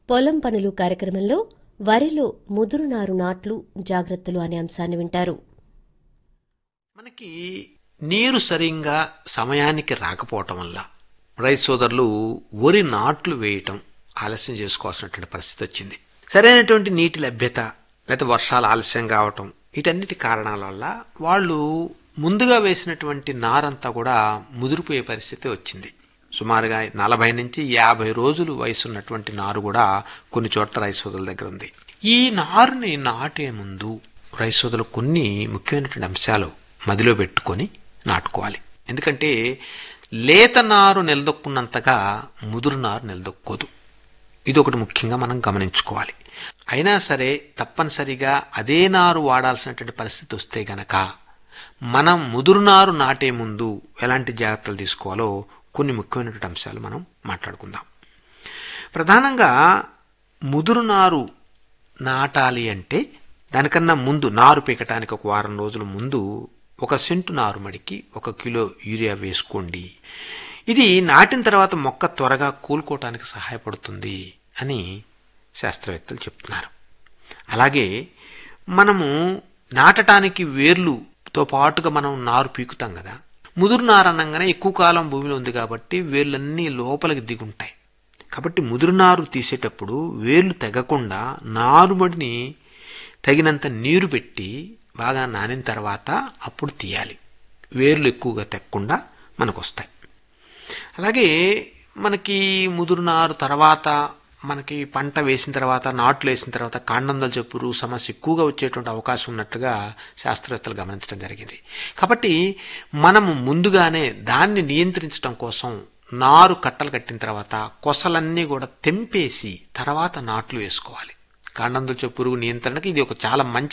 పొలం పనులు కార్యక్రమంలో వరిలో ముదురు నారు నాట్లు జాగ్రత్తలు అనే అంశాన్ని వింటారు మనకి నీరు సరిగ్గా సమయానికి రాకపోవటం వల్ల రైతు సోదరులు వరి నాట్లు వేయటం ఆలస్యం చేసుకోవాల్సినటువంటి పరిస్థితి వచ్చింది సరైనటువంటి నీటి లభ్యత లేకపోతే వర్షాలు ఆలస్యం కావటం వీటన్నిటి కారణాల వల్ల వాళ్ళు ముందుగా వేసినటువంటి నారంతా కూడా ముదిరిపోయే పరిస్థితి వచ్చింది సుమారుగా నలభై నుంచి యాభై రోజులు వయసున్నటువంటి నారు కూడా కొన్ని చోట్ల రైతు సోదరుల దగ్గర ఉంది ఈ నారుని నాటే ముందు రైతు సోదరులు కొన్ని ముఖ్యమైనటువంటి అంశాలు మదిలో పెట్టుకొని నాటుకోవాలి ఎందుకంటే లేత నారు నిలదొక్కున్నంతగా ముదురు నారు నిలదొక్కోదు ఇది ఒకటి ముఖ్యంగా మనం గమనించుకోవాలి అయినా సరే తప్పనిసరిగా అదే నారు వాడాల్సినటువంటి పరిస్థితి వస్తే గనక మనం ముదురు నారు నాటే ముందు ఎలాంటి జాగ్రత్తలు తీసుకోవాలో కొన్ని ముఖ్యమైనటువంటి అంశాలు మనం మాట్లాడుకుందాం ప్రధానంగా ముదురు నారు నాటాలి అంటే దానికన్నా ముందు నారు పీకటానికి ఒక వారం రోజుల ముందు ఒక సెంటు నారుమడికి ఒక కిలో యూరియా వేసుకోండి ఇది నాటిన తర్వాత మొక్క త్వరగా కూలుకోవటానికి సహాయపడుతుంది అని శాస్త్రవేత్తలు చెప్తున్నారు అలాగే మనము నాటటానికి వేర్లుతో పాటుగా మనం నారు పీకుతాం కదా ముదురు నారు అనగానే ఎక్కువ కాలం భూమిలో ఉంది కాబట్టి వేర్లన్నీ లోపలికి దిగుంటాయి కాబట్టి ముదురు నారు తీసేటప్పుడు వేర్లు తెగకుండా నారుమడిని తగినంత నీరు పెట్టి బాగా నానిన తర్వాత అప్పుడు తీయాలి వేర్లు ఎక్కువగా తెక్కకుండా మనకు వస్తాయి అలాగే మనకి ముదురు నారు తర్వాత మనకి పంట వేసిన తర్వాత నాట్లు వేసిన తర్వాత కాండందల చెప్పురు సమస్య ఎక్కువగా వచ్చేటువంటి అవకాశం ఉన్నట్టుగా శాస్త్రవేత్తలు గమనించడం జరిగింది కాబట్టి మనము ముందుగానే దాన్ని నియంత్రించడం కోసం నారు కట్టలు కట్టిన తర్వాత కొసలన్నీ కూడా తెంపేసి తర్వాత నాట్లు వేసుకోవాలి కాండందుల పురుగు నియంత్రణకి ఇది ఒక చాలా మంచి